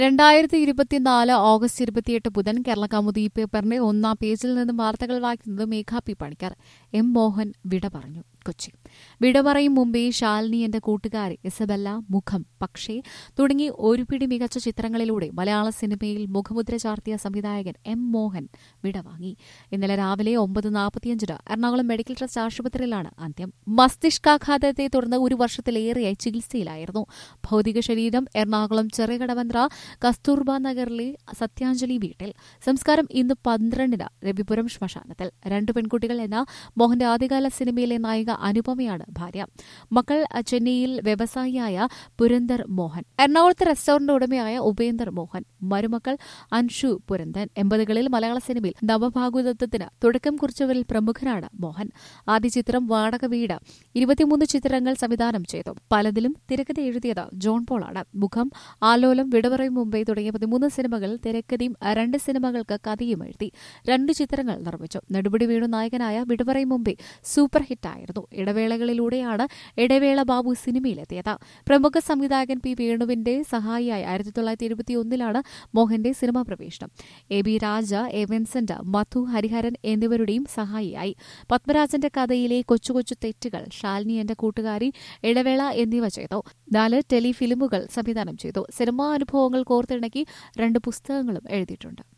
രണ്ടായിരത്തി ഇരുപത്തിനാല് ഓഗസ്റ്റ് ഇരുപത്തിയെട്ട് ബുധൻ കേരള കൗമുദി പേപ്പറിന്റെ ഒന്നാം പേജിൽ നിന്നും വാർത്തകൾ വായിക്കുന്നത് മേഘാ പി പണിക്കർ എം മോഹൻ വിട പറഞ്ഞു കൊച്ചി വിട പറയും മുമ്പേ ശാലിനി എന്റെ കൂട്ടുകാരി ഇസബella മുഖം പക്ഷേ തുടങ്ങി ഒരു പിടി മികച്ച ചിത്രങ്ങളിലൂടെ മലയാള സിനിമയിൽ മുഖമുദ്ര ചാർത്തിയ സംവിധായകൻ എം മോഹൻ വിടവാങ്ങി ഇന്നലെ രാവിലെ ഒമ്പത് നാൽപ്പത്തിയഞ്ചിന് എറണാകുളം മെഡിക്കൽ ട്രസ്റ്റ് ആശുപത്രിയിലാണ് അന്ത്യം മസ്തിഷ്കാഘാതത്തെ തുടർന്ന് ഒരു വർഷത്തിലേറെയായി ചികിത്സയിലായിരുന്നു ഭൗതിക ശരീരം എറണാകുളം ചെറിയകടവന്ത്ര കസ്തൂർബ നഗറിലെ സത്യാഞ്ജലി വീട്ടിൽ സംസ്കാരം ഇന്ന് പന്ത്രണ്ടിന് രവിപുരം ശ്മശാനത്തിൽ രണ്ട് പെൺകുട്ടികൾ എന്ന മോഹന്റെ ആദ്യകാല സിനിമയിലെ നായിക അനുപമയാണ് ഭാര്യ മക്കൾ ചെന്നൈയിൽ വ്യവസായിയായ പുരന്ദർ മോഹൻ എറണാകുളത്തെ റെസ്റ്റോറന്റ് ഉടമയായ ഉപേന്ദർ മോഹൻ മരുമക്കൾ അൻഷു പുരന്ദൻ എൺപതുകളിൽ മലയാള സിനിമയിൽ നവഭാഗുതത്വത്തിന് തുടക്കം കുറിച്ചവരിൽ പ്രമുഖനാണ് മോഹൻ ആദ്യ ചിത്രം വാടക വീട് ഇരുപത്തിമൂന്ന് ചിത്രങ്ങൾ സംവിധാനം ചെയ്തു പലതിലും തിരക്കഥ എഴുതിയത് ജോൺ പോളാണ് മുഖം ആലോലം വിടപറയും മുംബൈ തുടങ്ങിയ പതിമൂന്ന് സിനിമകൾ തിരക്കഥയും രണ്ട് സിനിമകൾക്ക് കഥയും എഴുതി രണ്ട് ചിത്രങ്ങൾ നിർമ്മിച്ചു നെടുപടി വീണു നായകനായ വിടപറയും മുംബൈ സൂപ്പർ ഹിറ്റായിരുന്നു ഇടവേളകളിലൂടെയാണ് ഇടവേള ബാബു സിനിമയിലെത്തിയത് പ്രമുഖ സംവിധായകൻ പി വേണുവിന്റെ സഹായിയായി ആയിരത്തി തൊള്ളായിരത്തി ഇരുപത്തിയൊന്നിലാണ് മോഹന്റെ സിനിമാ പ്രവേശനം A B Raja A Vincent Madhu Hariharan എന്നിവരുടെയും സഹായിയായി പത്മരാജന്റെ കഥയിലെ കൊച്ചു കൊച്ചു തെറ്റുകൾ ശാലിനി എന്റെ കൂട്ടുകാരി ഇടവേള എന്നിവ ചെയ്തു നാല് ടെലിഫിലിമുകൾ സംവിധാനം ചെയ്തു സിനിമാ അനുഭവങ്ങൾ കോർത്തിണക്കി രണ്ട് പുസ്തകങ്ങളും എഴുതിയിട്ടുണ്ട്